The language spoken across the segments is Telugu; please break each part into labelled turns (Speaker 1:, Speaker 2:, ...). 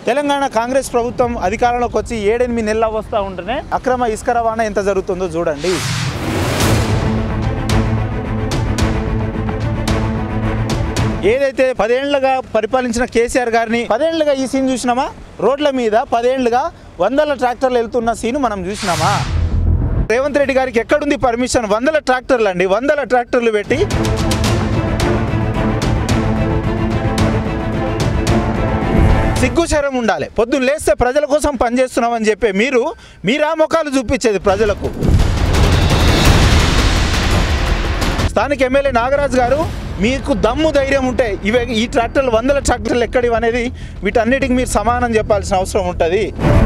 Speaker 1: తెలంగాణ కాంగ్రెస్ ప్రభుత్వం అధికారంలోకి వచ్చి ఏడెనిమిది నెలలు వస్తూ ఉంటేనే అక్రమ ఇసుక రవాణా ఎంత జరుగుతుందో చూడండి ఏదైతే పదేళ్లుగా పరిపాలించిన కేసీఆర్ గారిని పదేళ్లుగా ఈ సీన్ చూసినామా రోడ్ల మీద పదేళ్లుగా వందల ట్రాక్టర్లు వెళ్తున్న సీన్ మనం చూసినామా రేవంత్ రెడ్డి గారికి ఎక్కడుంది పర్మిషన్ వందల ట్రాక్టర్లు అండి వందల ట్రాక్టర్లు పెట్టి సిగ్గుశరం ఉండాలి పొద్దున్న లేస్తే ప్రజల కోసం పనిచేస్తున్నామని చెప్పి మీరు మీరా ముఖాలు చూపించేది ప్రజలకు స్థానిక ఎమ్మెల్యే నాగరాజు గారు మీకు దమ్ము ధైర్యం ఉంటే ఇవే ఈ ట్రాక్టర్లు వందల ట్రాక్టర్లు ఎక్కడివి అనేది వీటన్నిటికి మీరు సమానం చెప్పాల్సిన అవసరం ఉంటుంది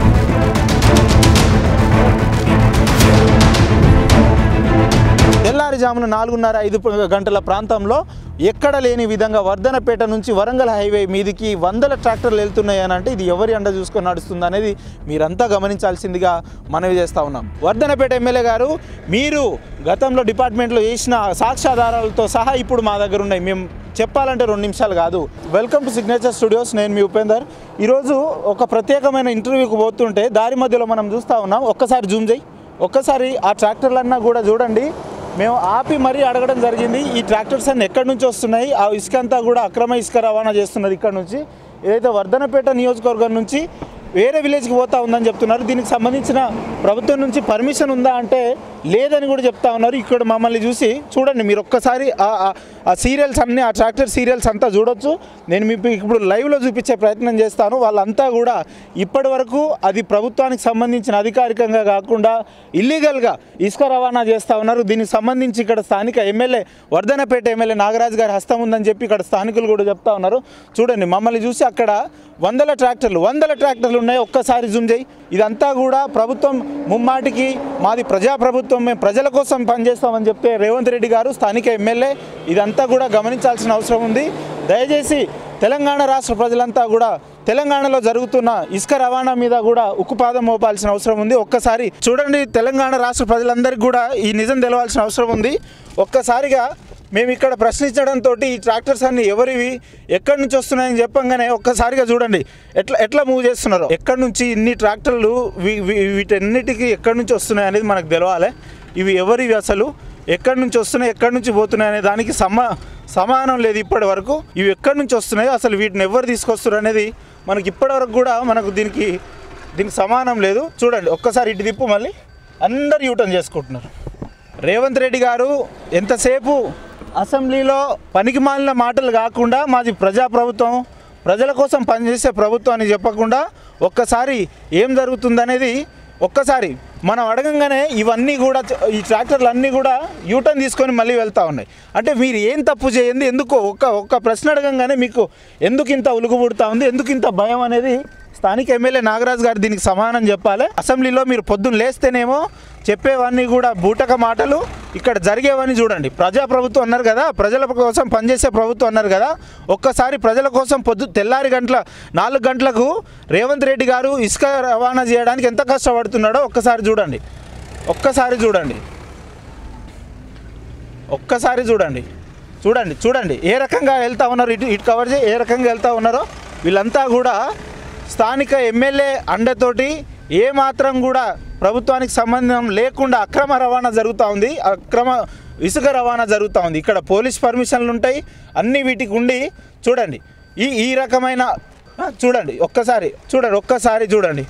Speaker 1: తెల్లారుజామున నాలుగున్నర ఐదు ప- గంటల ప్రాంతంలో ఎక్కడ లేని విధంగా వర్ధనపేట నుంచి వరంగల్ హైవే మీదికి వందల ట్రాక్టర్లు వెళ్తున్నాయి అని అంటే ఇది ఎవరి అండ చూసుకొని నడుస్తుంది అనేది మీరంతా గమనించాల్సిందిగా మనవి చేస్తూ ఉన్నాం వర్ధనపేట ఎమ్మెల్యే గారు మీరు గతంలో డిపార్ట్మెంట్లో చేసిన సాక్ష్యాధారాలతో సహా ఇప్పుడు మా దగ్గర ఉన్నాయి మేము చెప్పాలంటే రెండు నిమిషాలు కాదు వెల్కమ్ టు సిగ్నేచర్ స్టూడియోస్ నేను మీ ఉపేందర్ ఈరోజు ఒక ప్రత్యేకమైన ఇంటర్వ్యూకి పోతుంటే దారి మధ్యలో మనం చూస్తూ ఉన్నాం ఒక్కసారి జూమ్ చేయి ఒక్కసారి ఆ ట్రాక్టర్లన్నా కూడా చూడండి మేము ఆపి మరీ అడగడం జరిగింది ఈ ట్రాక్టర్స్ అన్ని ఎక్కడి నుంచి వస్తున్నాయి ఆ ఇసుక అంతా కూడా అక్రమ ఇసుక రవాణా చేస్తున్నది ఇక్కడ నుంచి ఏదైతే వర్ధనపేట నియోజకవర్గం నుంచి వేరే విలేజ్కి పోతా ఉందని చెప్తున్నారు దీనికి సంబంధించిన ప్రభుత్వం నుంచి పర్మిషన్ ఉందా అంటే లేదని కూడా చెప్తా ఉన్నారు ఇక్కడ మమ్మల్ని చూసి చూడండి మీరు ఒక్కసారి ఆ- ఆ- ఆ సీరియల్స్ అన్ని ఆ ట్రాక్టర్ సీరియల్స్ అంతా చూడొచ్చు నేను మీకు ఇప్పుడు లైవ్లో చూపించే ప్రయత్నం చేస్తాను వాళ్ళంతా కూడా ఇప్పటి వరకు అది ప్రభుత్వానికి సంబంధించిన అధికారికంగా కాకుండా ఇల్లీగల్గా ఇసుక రవాణా చేస్తూ ఉన్నారు దీనికి సంబంధించి ఇక్కడ స్థానిక ఎమ్మెల్యే వర్ధనపేట ఎమ్మెల్యే నాగరాజు గారి హస్తం ఉందని చెప్పి ఇక్కడ స్థానికులు కూడా చెప్తా ఉన్నారు చూడండి మమ్మల్ని చూసి అక్కడ వందల ట్రాక్టర్లు వందల ట్రాక్టర్లు ఉన్నాయి ఒక్కసారి జూమ్ చేయి ఇదంతా కూడా ప్రభుత్వం ముమ్మాటికి మాది ప్రజాప్రభుత్వం మేము ప్రజల కోసం పనిచేస్తామని చెప్తే రేవంత్ రెడ్డి గారు స్థానిక ఎమ్మెల్యే ఇదంతా కూడా గమనించాల్సిన అవసరం ఉంది దయచేసి తెలంగాణ రాష్ట్ర ప్రజలంతా కూడా తెలంగాణలో జరుగుతున్న ఇసుక రవాణా మీద కూడా ఉక్కుపాదం మోపాల్సిన అవసరం ఉంది ఒక్కసారి చూడండి తెలంగాణ రాష్ట్ర ప్రజలందరికీ కూడా ఈ నిజం తెలవాల్సిన అవసరం ఉంది ఒక్కసారిగా మేము ఇక్కడ ప్రశ్నించడంతో ఈ ట్రాక్టర్స్ అన్ని ఎవరివి ఎక్కడి నుంచి వస్తున్నాయని చెప్పంగానే ఒక్కసారిగా చూడండి ఎట్లా ఎట్లా మూవ్ చేస్తున్నారు ఎక్కడి నుంచి ఇన్ని ట్రాక్టర్లు వీ- వీ- వీటన్నిటికీ ఎక్కడి నుంచి వస్తున్నాయి అనేది మనకు తెలవాలి ఇవి ఎవరివి అసలు ఎక్కడి నుంచి వస్తున్నాయి ఎక్కడి నుంచి పోతున్నాయి అనే దానికి సమా సమానం లేదు ఇప్పటి వరకు ఇవి ఎక్కడి నుంచి వస్తున్నాయో అసలు వీటిని ఎవరు తీసుకొస్తారు అనేది మనకి ఇప్పటి వరకు కూడా మనకు దీనికి దీనికి సమానం లేదు చూడండి ఒక్కసారి ఇటు తిప్పు మళ్ళీ అందరు యూటర్న్ చేసుకుంటున్నారు రేవంత్ రెడ్డి గారు ఎంతసేపు అసెంబ్లీలో పనికి మాలిన మాటలు కాకుండా మాది ప్రజాప్రభుత్వం ప్రజల కోసం పనిచేసే ప్రభుత్వం అని చెప్పకుండా ఒక్కసారి ఏం జరుగుతుందనేది ఒక్కసారి మనం అడగంగానే ఇవన్నీ కూడా ఈ ట్రాక్టర్లు అన్నీ కూడా యూటర్న్ తీసుకొని మళ్ళీ వెళ్తూ ఉన్నాయి అంటే మీరు ఏం తప్పు చేయండి ఎందుకు ఒక్క ఒక్క ప్రశ్న అడగంగానే మీకు ఎందుకు ఇంత ఉలుగు పుడతా ఉంది ఎందుకు ఇంత భయం అనేది స్థానిక ఎమ్మెల్యే నాగరాజు గారు దీనికి సమానం చెప్పాలి అసెంబ్లీలో మీరు పొద్దున్న లేస్తేనేమో చెప్పేవన్నీ కూడా బూటక మాటలు ఇక్కడ జరిగేవన్నీ చూడండి ప్రజాప్రభుత్వం అన్నారు కదా ప్రజల కోసం పనిచేసే ప్రభుత్వం అన్నారు కదా ఒక్కసారి ప్రజల కోసం పొద్దు తెల్లారి గంటల నాలుగు గంటలకు రేవంత్ రెడ్డి గారు ఇసుక రవాణా చేయడానికి ఎంత కష్టపడుతున్నాడో ఒక్కసారి చూడండి ఒక్కసారి చూడండి ఒక్కసారి చూడండి చూడండి చూడండి ఏ రకంగా వెళ్తా ఉన్నారు ఇటు ఇటు కవర్ చేయి ఏ రకంగా వెళ్తా ఉన్నారో వీళ్ళంతా కూడా స్థానిక ఎమ్మెల్యే అండతోటి ఏ మాత్రం కూడా ప్రభుత్వానికి సంబంధం లేకుండా అక్రమ రవాణా జరుగుతూ ఉంది అక్రమ ఇసుక రవాణా జరుగుతూ ఉంది ఇక్కడ పోలీస్ పర్మిషన్లు ఉంటాయి అన్ని వీటికి ఉండి చూడండి ఈ ఈ రకమైన ఆ, చూడండి ఒక్కసారి చూడండి ఒక్కసారి చూడండి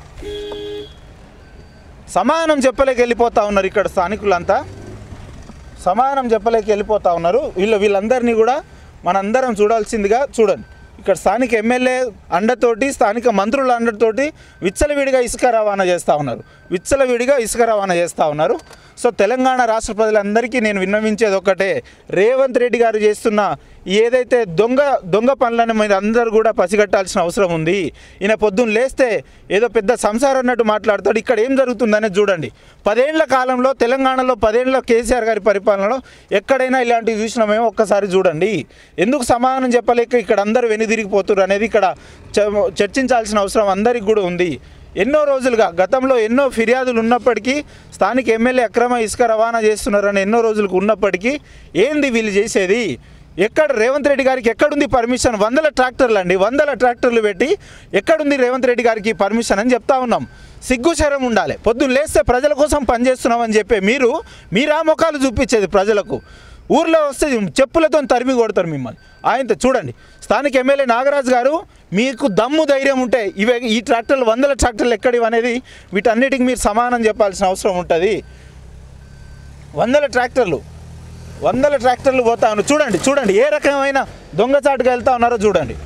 Speaker 1: సమానం చెప్పలేక వెళ్ళిపోతా ఉన్నారు ఇక్కడ స్థానికులంతా సమానం చెప్పలేక వెళ్ళిపోతా ఉన్నారు వీళ్ళు వీళ్ళందరినీ కూడా మనందరం చూడాల్సిందిగా చూడండి ఇక్కడ స్థానిక ఎమ్మెల్యే అండతోటి స్థానిక మంత్రుల అండతోటి విచ్చలవిడిగా ఇసుక రవాణా చేస్తూ ఉన్నారు విచ్చలవిడిగా ఇసుక రవాణా చేస్తూ ఉన్నారు సో తెలంగాణ రాష్ట్ర ప్రజలందరికీ నేను విన్నవించేది ఒక్కటే రేవంత్ రెడ్డి గారు చేస్తున్న ఏదైతే దొంగ దొంగ పనులను మీరు అందరూ కూడా పసిగట్టాల్సిన అవసరం ఉంది ఈయన పొద్దున్న లేస్తే ఏదో పెద్ద సంసారం అన్నట్టు మాట్లాడతాడు ఇక్కడ ఏం జరుగుతుందనేది చూడండి పదేళ్ల కాలంలో తెలంగాణలో పదేళ్ల కేసీఆర్ గారి పరిపాలనలో ఎక్కడైనా ఇలాంటివి చూసినామేమో ఒక్కసారి చూడండి ఎందుకు సమాధానం చెప్పలేక ఇక్కడ అందరూ వెనుదిరిగిపోతున్నారు అనేది ఇక్కడ చ- చర్చించాల్సిన అవసరం అందరికి కూడా ఉంది ఎన్నో రోజులుగా గతంలో ఎన్నో ఫిర్యాదులు ఉన్నప్పటికీ స్థానిక ఎమ్మెల్యే అక్రమ ఇసుక రవాణా చేస్తున్నారని ఎన్నో రోజులకు ఉన్నప్పటికీ ఏంది వీళ్ళు చేసేది ఎక్కడ రేవంత్ రెడ్డి గారికి ఎక్కడుంది పర్మిషన్ వందల ట్రాక్టర్లు అండి వందల ట్రాక్టర్లు పెట్టి ఎక్కడుంది రేవంత్ రెడ్డి గారికి పర్మిషన్ అని చెప్తా ఉన్నాం సిగ్గు శరం ఉండాలి పొద్దున్న లేస్తే ప్రజల కోసం పనిచేస్తున్నామని చెప్పే మీరు మీరా ముఖాలు చూపించేది ప్రజలకు ఊర్లో వస్తే చెప్పులతో తరిమి కొడతారు మిమ్మల్ని ఆయనతో చూడండి స్థానిక ఎమ్మెల్యే నాగరాజు గారు మీకు దమ్ము ధైర్యం ఉంటే ఇవే ఈ ట్రాక్టర్లు వందల ట్రాక్టర్లు ఎక్కడివి అనేది వీటన్నిటికి మీరు సమానం చెప్పాల్సిన అవసరం ఉంటుంది వందల ట్రాక్టర్లు వందల ట్రాక్టర్లు పోతా ఉన్నారు చూడండి చూడండి ఏ రకమైన దొంగచాటుగా వెళ్తా ఉన్నారో చూడండి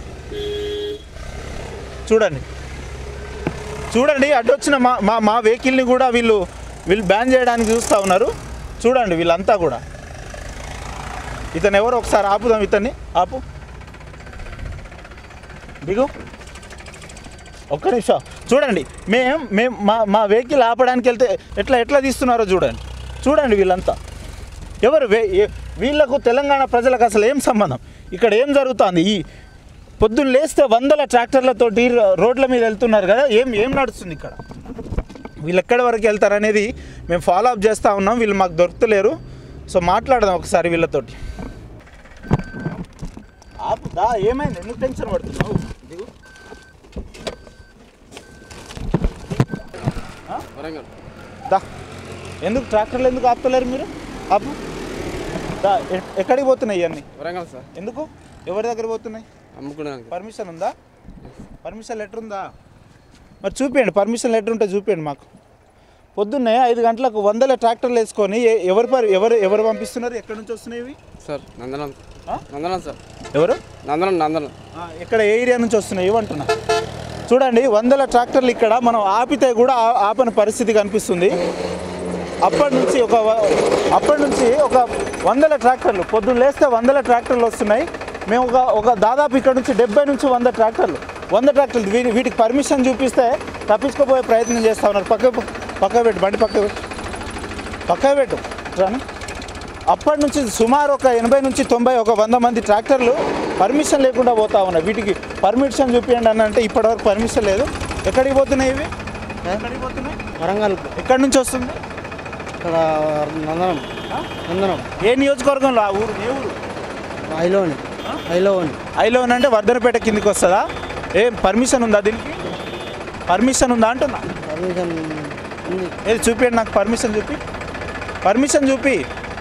Speaker 1: చూడండి చూడండి అడ్డొచ్చిన మా మా మా వెహికల్ని కూడా వీళ్ళు వీళ్ళు బ్యాన్ చేయడానికి చూస్తూ ఉన్నారు చూడండి వీళ్ళంతా కూడా ఇతను ఎవరు ఒకసారి ఆపుదాం ఇతన్ని ఆపు దిగు ఒక్క నిమిషం చూడండి మేం మేము మా మా వెహికల్ ఆపడానికి వెళ్తే ఎట్లా ఎట్లా తీస్తున్నారో చూడండి చూడండి వీళ్ళంతా ఎవరు వే- ఏ- వీళ్ళకు తెలంగాణ ప్రజలకు అసలు ఏం సంబంధం ఇక్కడ ఏం జరుగుతుంది ఈ పొద్దున్న లేస్తే వందల ట్రాక్టర్లతోటి రో- రోడ్ల మీద వెళ్తున్నారు కదా ఏం ఏం నడుస్తుంది ఇక్కడ వీళ్ళు ఎక్కడి వరకు వెళ్తారనేది మేము ఫాలో అప్ చేస్తూ ఉన్నాం వీళ్ళు మాకు దొరుకుతలేరు సో మాట్లాడదాం ఒకసారి వీళ్ళతోటి ఆపుదా ఏమైంది ఎందుకు టెన్షన్ పడుతున్నావు దిగు
Speaker 2: వరంగల్
Speaker 1: దా ఎందుకు ట్రాక్టర్లు ఎందుకు ఆపుతలేరు మీరు ఆపు దా ఎ- ఎక్కడికి పోతున్నాయి ఇవన్నీ
Speaker 2: వరంగల్ సార్
Speaker 1: ఎందుకు ఎవరి దగ్గర పోతున్నాయి
Speaker 2: అమ్ముకోవడానికి
Speaker 1: పర్మిషన్ ఉందా పర్మిషన్ లెటర్ ఉందా మరి చూపించండి పర్మిషన్ లెటర్ ఉంటే చూపించండి మాకు పొద్దున్నే ఐదు గంటలకు వందల ట్రాక్టర్లు వేసుకొని ఎ- ఎవరు పర్- ఎవరు ఎవరు పంపిస్తున్నారు ఎక్కడి నుంచి వస్తున్నాయి ఇవి
Speaker 2: సార్ నందనం
Speaker 1: ఆ?
Speaker 2: నందనం సార్
Speaker 1: ఎవరు
Speaker 2: నందనం నందనం
Speaker 1: ఆ, ఎక్కడ ఏ ఏరియా నుంచి వస్తున్నాయి ఇవ్వంటున్నా చూడండి వందల ట్రాక్టర్లు ఇక్కడ మనం ఆపితే కూడా ఆ- ఆపని పరిస్థితి కనిపిస్తుంది అప్పటి నుంచి ఒక వ- అప్పటి నుంచి ఒక వందల ట్రాక్టర్లు పొద్దున్న లేస్తే వందల ట్రాక్టర్లు వస్తున్నాయి మేము ఒక ఒక దాదాపు ఇక్కడ నుంచి డెబ్బై నుంచి వంద ట్రాక్టర్లు వంద ట్రాక్టర్లు వీటి వీటికి పర్మిషన్ చూపిస్తే తప్పించుకోపోయే ప్రయత్నం చేస్తూ ఉన్నారు పక్క పక్క పెట్టు బండి పక్క పెట్టు పక్క పెట్టు రాను అప్పటి నుంచి సుమారు ఒక ఎనభై నుంచి తొంభై ఒక వంద మంది ట్రాక్టర్లు పర్మిషన్ లేకుండా పోతా ఉన్నాయి వీటికి పర్మిషన్ చూపించండి అని అంటే ఇప్పటివరకు పర్మిషన్ లేదు ఎక్కడికి పోతున్నాయి ఇవి ఎక్కడికి పోతున్నాయి
Speaker 3: వరంగల్
Speaker 1: ఎక్కడి నుంచి వస్తుంది
Speaker 3: ఇక్కడ నందనం నందనం
Speaker 1: ఏ నియోజకవర్గంలో ఆ ఊరు ఏ ఊరు
Speaker 3: ఐలోని ఐలోని
Speaker 1: ఐలోన్ అంటే వర్ధనపేట కిందికి వస్తుందా ఏం పర్మిషన్ ఉందా దీనికి పర్మిషన్ ఉందా అంటున్నా
Speaker 3: పర్మిషన్ ఉంది
Speaker 1: ఏది చూపించండి నాకు పర్మిషన్ చూపి పర్మిషన్ చూపి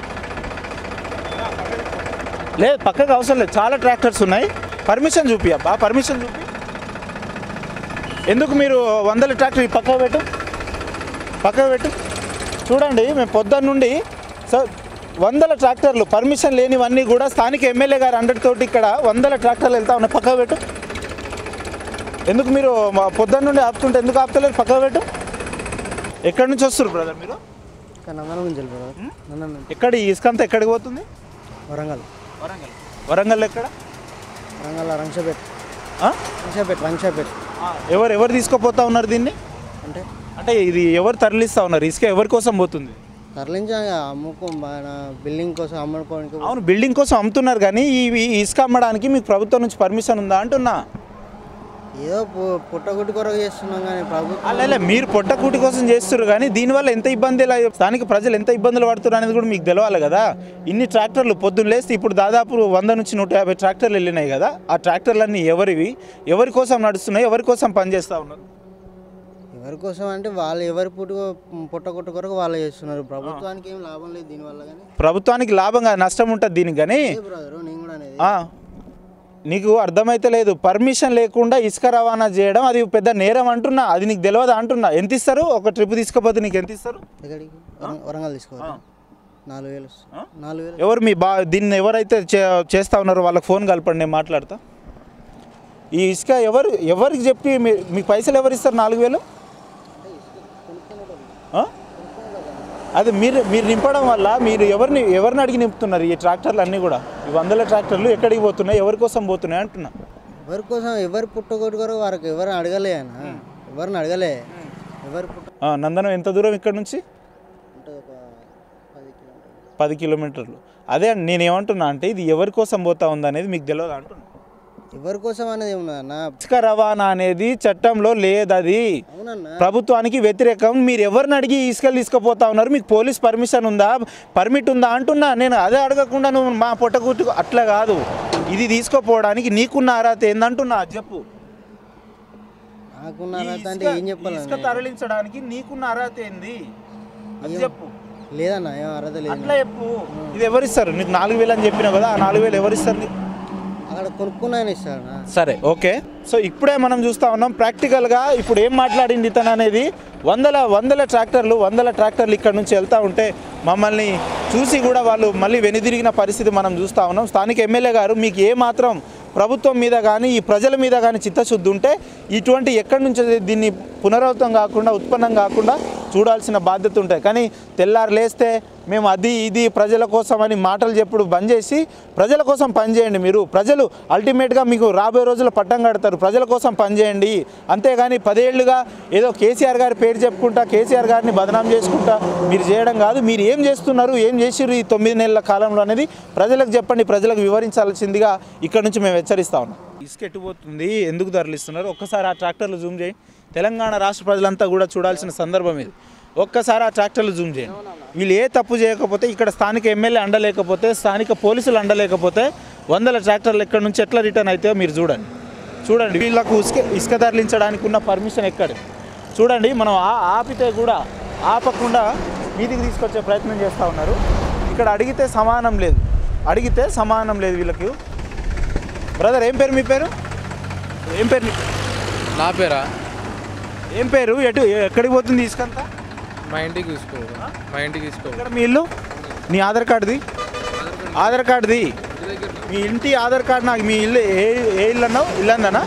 Speaker 1: లేదు పక్కకు అవసరం లేదు చాలా ట్రాక్టర్స్ ఉన్నాయి పర్మిషన్ చూపి అబ్బా పర్మిషన్ చూపి ఎందుకు మీరు వందల ట్రాక్టర్ ఈ పక్కకు పెట్టు పక్కకు పెట్టు చూడండి మేము పొద్దున్న నుండి సో వందల ట్రాక్టర్లు పర్మిషన్ లేనివన్నీ కూడా స్థానిక ఎమ్మెల్యే గారు అండటితోటి ఇక్కడ వందల ట్రాక్టర్లు వెళ్తా ఉన్నాయి పక్కకు పెట్టు ఎందుకు మీరు మా పొద్దున్న నుండి ఆపుతుంటే ఎందుకు ఆపుతలేరు పక్కకు పెట్టు ఎక్కడి నుంచి వస్తారు బ్రదర్ మీరు
Speaker 3: ఇక్కడ నందనం నుంచి వెళ్ళిపోయారు నందనం నుంచి.
Speaker 1: ఎక్కడ ఈ ఇసుకంతా ఎక్కడికి పోతుంది
Speaker 3: వరంగల్
Speaker 1: వరంగల్ వరంగల్ ఎక్కడ
Speaker 3: వరంగల్ రంగషపేట్
Speaker 1: ఆ?
Speaker 3: రంగషపేట్ రంగషపేట్
Speaker 1: ఎవరు ఎవరు తీసుకుపోతా ఉన్నారు దీన్ని
Speaker 3: అంటే
Speaker 1: అంటే ఇది ఎవరు తరలిస్తా ఉన్నారు ఇసుక ఎవరి కోసం పోతుంది
Speaker 3: తరలించి అమ్ముకో మన బిల్డింగ్ కోసం అమ్ముకోవడానికి
Speaker 1: అవును బిల్డింగ్ కోసం అమ్ముతున్నారు కానీ ఈ ఈ ఇసుక అమ్మడానికి మీకు ప్రభుత్వం నుంచి పర్మిషన్ ఉందా అంటున్నా
Speaker 3: ఏదో పు- పుట్టగుడ్డి కొరకు చేస్తున్నాం కానీ ప్రభుత్వం
Speaker 1: అలా మీరు పొట్టకూటి కోసం చేస్తున్నారు కానీ దీనివల్ల ఎంత ఇబ్బంది ఇలా స్థానిక ప్రజలు ఎంత ఇబ్బందులు పడుతున్నారు అనేది కూడా మీకు తెలవాలి కదా ఇన్ని ట్రాక్టర్లు పొద్దున్న లేస్తే ఇప్పుడు దాదాపు వంద నుంచి నూట యాభై ట్రాక్టర్లు వెళ్ళినాయి కదా ఆ ట్రాక్టర్లన్నీ ఎవరివి ఎవరి కోసం నడుస్తున్నాయి ఎవరి కోసం పనిచేస్తూ ఉన్నారు
Speaker 3: ఎవరి కోసం అంటే వాళ్ళు ఎవరి పుట్టు పుట్టగుట్టు కొరకు వాళ్ళు చేస్తున్నారు ప్రభుత్వానికి ఏం లాభం లేదు దీనివల్ల కానీ
Speaker 1: ప్రభుత్వానికి లాభంగా నష్టం ఉంటుంది దీనికి కానీ
Speaker 3: అదే బ్రదర్ నేను కూడా అనేది
Speaker 1: ఆ, నీకు అర్థమైతే లేదు పర్మిషన్ లేకుండా ఇసుక రవాణా చేయడం అది పెద్ద నేరం అంటున్నా అది నీకు తెలియదు అంటున్నా ఎంత ఇస్తారు ఒక ట్రిప్ తీసుకపోతే నీకు ఎంత ఇస్తారు
Speaker 3: ఎక్కడికి వరం- వరంగల్ తీసుకోవాలి నాలుగు వేలు
Speaker 1: ఆ?
Speaker 3: నాలుగు వేలు
Speaker 1: ఎవరు మీ బా దీన్ని ఎవరైతే చే చేస్తా ఉన్నారో వాళ్ళకి ఫోన్ కలపండి నేను మాట్లాడతా ఈ ఇసుక ఎవరు ఎవరికి చెప్పి మీ మీకు పైసలు ఎవరు ఇస్తారు నాలుగు వేలు ఆ? అది మీరు మీరు నింపడం వల్ల మీరు ఎవరిని ఎవరిని అడిగి నింపుతున్నారు ఈ ట్రాక్టర్లు అన్నీ కూడా ఈ వందల ట్రాక్టర్లు ఎక్కడికి పోతున్నాయి ఎవరి కోసం పోతున్నాయి అంటున్నా
Speaker 3: ఎవరి కోసం ఎవరు పుట్టగొట్టు కొరకు వారికి ఎవరిని అడగలే అన్న ఎవరిని అడగలే ఎవరు పుట్ట
Speaker 1: ఆ, నందనం ఎంత దూరం ఇక్కడ నుంచి
Speaker 3: ఉంటుంది ఒక పది కిలోమీటర్లు
Speaker 1: పది కిలోమీటర్లు అదే అండి నేను ఏమంటున్నా అంటే ఇది ఎవరి కోసం పోతా ఉంది అనేది మీకు తెలియదు అంటున్నా
Speaker 3: ఎవరి కోసం అనేది ఏమన్నా
Speaker 1: ఇసుక రవాణా అనేది చట్టంలో లేదది
Speaker 3: అవునన్నా
Speaker 1: ప్రభుత్వానికి వ్యతిరేకం మీరు ఎవరిని అడిగి ఇసుకలు తీసుకుపోతా ఉన్నారు మీకు పోలీస్ పర్మిషన్ ఉందా పర్మిట్ ఉందా అంటున్నా నేను అదే అడగకుండా నువ్వు మా పొట్టకూటు అట్లా కాదు ఇది తీసుకుపోవడానికి నీకున్న అర్హత ఏందంటున్నా అది చెప్పు
Speaker 3: నాకున్న
Speaker 1: ఈ
Speaker 3: అర్హత అంటే
Speaker 1: ఇసుక-
Speaker 3: ఏం
Speaker 1: ఈ
Speaker 3: చెప్పాలి
Speaker 1: ఇసుక తరలించడానికి నీకున్న అర్హత ఏంది అది చెప్పు
Speaker 3: లేదన్నా ఏం అర్హత లేదు
Speaker 1: అట్లా చెప్పు ఇది ఎవరిస్తారు నీకు నాలుగు వేలు అని చెప్పినావు కదా ఆ నాలుగు వేలు ఎవరిస్తారు నీకు
Speaker 3: అక్కడ కొనుక్కున్నాయని ఇస్తాడన్నా
Speaker 1: సరే ఓకే సో ఇప్పుడే మనం చూస్తా ఉన్నాం ప్రాక్టికల్గా ఇప్పుడు ఏం మాట్లాడింది ఇతను అనేది వందల వందల ట్రాక్టర్లు వందల ట్రాక్టర్లు ఇక్కడ నుంచి వెళ్తూ ఉంటే మమ్మల్ని చూసి కూడా వాళ్ళు మళ్ళీ వెనుదిరిగిన పరిస్థితి మనం చూస్తూ ఉన్నాం స్థానిక ఎమ్మెల్యే గారు మీకు ఏ మాత్రం ప్రభుత్వం మీద కానీ ఈ ప్రజల మీద కానీ చిత్తశుద్ధి ఉంటే ఇటువంటి ఎక్కడి నుంచి దీన్ని పునరావృతం కాకుండా ఉత్పన్నం కాకుండా చూడాల్సిన బాధ్యత ఉంటాయి కానీ తెల్లారు లేస్తే మేము అది ఇది ప్రజల కోసం అని మాటలు చెప్పుడు బంద్ చేసి ప్రజల కోసం పనిచేయండి మీరు ప్రజలు అల్టిమేట్గా మీకు రాబోయే రోజుల్లో పట్టం కడతారు ప్రజల కోసం పనిచేయండి అంతేగాని పదేళ్లుగా ఏదో కేసీఆర్ గారి పేరు చెప్పుకుంటా కేసీఆర్ గారిని బదనాం చేసుకుంటా మీరు చేయడం కాదు మీరు ఏం చేస్తున్నారు ఏం చేసిర్రు ఈ తొమ్మిది నెలల కాలంలో అనేది ప్రజలకు చెప్పండి ప్రజలకు వివరించాల్సిందిగా ఇక్కడ నుంచి మేము హెచ్చరిస్తా ఉన్నాం ఇసుక ఎట్టుపోతుంది ఎందుకు ధరలిస్తున్నారు ఒక్కసారి ఆ ట్రాక్టర్లు జూమ్ చేయి తెలంగాణ రాష్ట్ర ప్రజలంతా కూడా చూడాల్సిన సందర్భం ఇది ఒక్కసారి ఆ ట్రాక్టర్లు జూమ్ చేయండి వీళ్ళు ఏ తప్పు చేయకపోతే ఇక్కడ స్థానిక ఎమ్మెల్యే అండలేకపోతే స్థానిక పోలీసులు అండలేకపోతే వందల ట్రాక్టర్లు ఎక్కడి నుంచి ఎట్లా రిటర్న్ అవుతాయో మీరు చూడండి చూడండి వీళ్ళకు ఇసుక ఇసుక తరలించడానికి ఉన్న పర్మిషన్ ఎక్కడ చూడండి మనం ఆ- ఆపితే కూడా ఆపకుండా వీధికి తీసుకొచ్చే ప్రయత్నం చేస్తూ ఉన్నారు ఇక్కడ అడిగితే సమానం లేదు అడిగితే సమానం లేదు వీళ్ళకి బ్రదర్ ఏం పేరు మీ పేరు ఏం పేరు నీ పేరు?
Speaker 2: నా పేరా
Speaker 1: ఏం పేరు ఎటు ఎక్కడికి పోతుంది ఇసుకంతా
Speaker 2: మా ఇంటికి తీసుకో మా ఇంటికి తీసుకో
Speaker 1: ఇక్కడ మీ ఇల్లు నీ ఆధార్ కార్డుది ఆధార్ కార్డుది మీ ఇంటి ఆధార్ కార్డు నాకు మీ ఇల్లు ఏ ఏ ఇల్లు అన్నావు ఇల్లు అందనా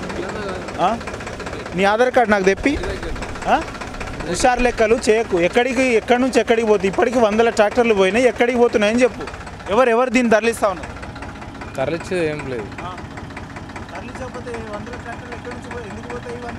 Speaker 1: ఆ? నీ ఆధార్ కార్డు నాకు తెప్పి ఆ? హుషారు లెక్కలు చేయకు ఎక్కడికి ఎక్కడి నుంచి ఎక్కడికి పోతుంది ఇప్పటికి వందల ట్రాక్టర్లు పోయినాయి ఎక్కడికి పోతున్నాయని చెప్పు ఎవరు ఎవరు దీన్ని తరలిస్తా ఉన్నారు
Speaker 2: తరలిచ్చేది ఏం లేదు
Speaker 1: తరలించకపోతే వందల ట్రాక్టర్లు ఎక్కడి నుంచి పోయి ఎందుకు పోతాయి ఇవన్నీ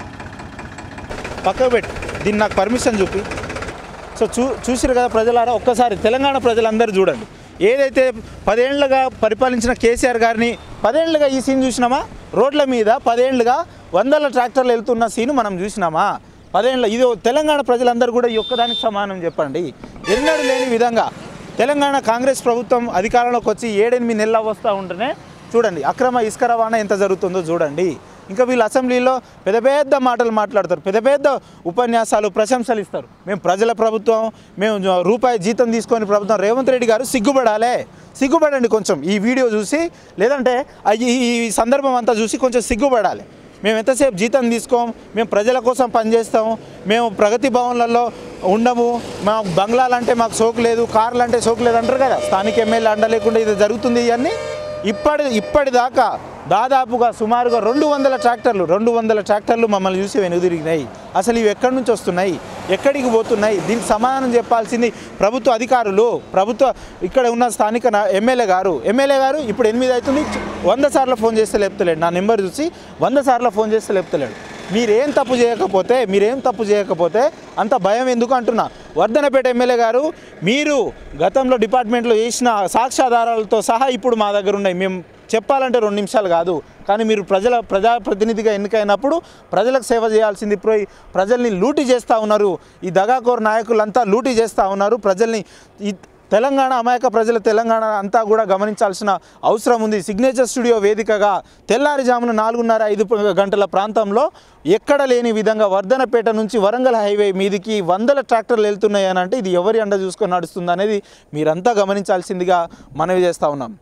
Speaker 1: పక్కకు పెట్టు దీన్ని నాకు పర్మిషన్ చూపి సో చూ చూసిరు కదా ప్రజలారా ఒక్కసారి తెలంగాణ ప్రజలందరూ చూడండి ఏదైతే పదేళ్లుగా పరిపాలించిన కేసీఆర్ గారిని పదేళ్లుగా ఈ సీన్ చూసినామా రోడ్ల మీద పదేళ్లుగా వందల ట్రాక్టర్లు వెళ్తున్న సీన్ మనం చూసినామా పదేళ్ళ ఇది తెలంగాణ ప్రజలందరూ కూడా ఈ ఒక్కదానికి సమానం చెప్పండి ఎన్నడూ లేని విధంగా తెలంగాణ కాంగ్రెస్ ప్రభుత్వం అధికారంలోకి వచ్చి ఏడెనిమిది నెలలు వస్తూ ఉంటేనే చూడండి అక్రమ ఇసుక రవాణా ఎంత జరుగుతుందో చూడండి ఇంకా వీళ్ళు అసెంబ్లీలో పెద్ద పెద్ద మాటలు మాట్లాడతారు పెద్ద పెద్ద ఉపన్యాసాలు ప్రశంసలు ఇస్తారు మేము ప్రజల ప్రభుత్వం మేము జ- రూపాయి జీతం తీసుకొని ప్రభుత్వం రేవంత్ రెడ్డి గారు సిగ్గుపడాలే సిగ్గుపడండి కొంచెం ఈ వీడియో చూసి లేదంటే ఆ ఈ ఈ సందర్భం అంతా చూసి కొంచెం సిగ్గుపడాలి మేము ఎంతసేపు జీతం తీసుకోం మేము ప్రజల కోసం పనిచేస్తాం మేము ప్రగతి భవన్లలో ఉండము మా బంగ్లాలు అంటే మాకు సోకు లేదు కార్లు అంటే సోకు లేదు అంటారు కదా స్థానిక ఎమ్మెల్యే అండ లేకుండా ఇది జరుగుతుంది ఇవన్నీ ఇప్పటి ఇప్పటిదాకా దాదాపుగా సుమారుగా రెండు వందల ట్రాక్టర్లు రెండు వందల ట్రాక్టర్లు మమ్మల్ని చూసి వెనుదిరిగినాయి అసలు ఇవి ఎక్కడి నుంచి వస్తున్నాయి ఎక్కడికి పోతున్నాయి దీనికి సమాధానం చెప్పాల్సింది ప్రభుత్వ అధికారులు ప్రభుత్వ ఇక్కడ ఉన్న స్థానిక నా- ఎమ్మెల్యే గారు ఎమ్మెల్యే గారు ఇప్పుడు ఎనిమిది అవుతుంది వంద సార్లు ఫోన్ చేస్తే లేపుతలేడు నా నెంబర్ చూసి వంద సార్లు ఫోన్ చేస్తే లేపుతలేడు మీరేం తప్పు చేయకపోతే మీరేం తప్పు చేయకపోతే అంత భయం ఎందుకు అంటున్నా వర్ధనపేట ఎమ్మెల్యే గారు మీరు గతంలో డిపార్ట్మెంట్లో చేసిన సాక్ష్యాధారాలతో సహా ఇప్పుడు మా దగ్గర ఉన్నాయి మేము చెప్పాలంటే రెండు నిమిషాలు కాదు కానీ మీరు ప్రజల ప్రజాప్రతినిధిగా ఎన్నికైనప్పుడు ప్రజలకు సేవ చేయాల్సింది ఇప్పుడు ఈ ప్రజల్ని లూటీ చేస్తూ ఉన్నారు ఈ దగాకోర్ నాయకులంతా లూటీ చేస్తూ ఉన్నారు ప్రజల్ని ఈ తెలంగాణ అమాయక ప్రజల తెలంగాణ అంతా కూడా గమనించాల్సిన అవసరం ఉంది సిగ్నేచర్ స్టూడియో వేదికగా తెల్లారిజామున నాలుగున్నర ఐదు ప- గంటల ప్రాంతంలో ఎక్కడ లేని విధంగా వర్ధనపేట నుంచి వరంగల్ హైవే మీదికి వందల ట్రాక్టర్లు వెళ్తున్నాయి అని అంటే ఇది ఎవరి అండ చూసుకొని నడుస్తుంది అనేది మీరంతా గమనించాల్సిందిగా మనవి చేస్తూ ఉన్నాం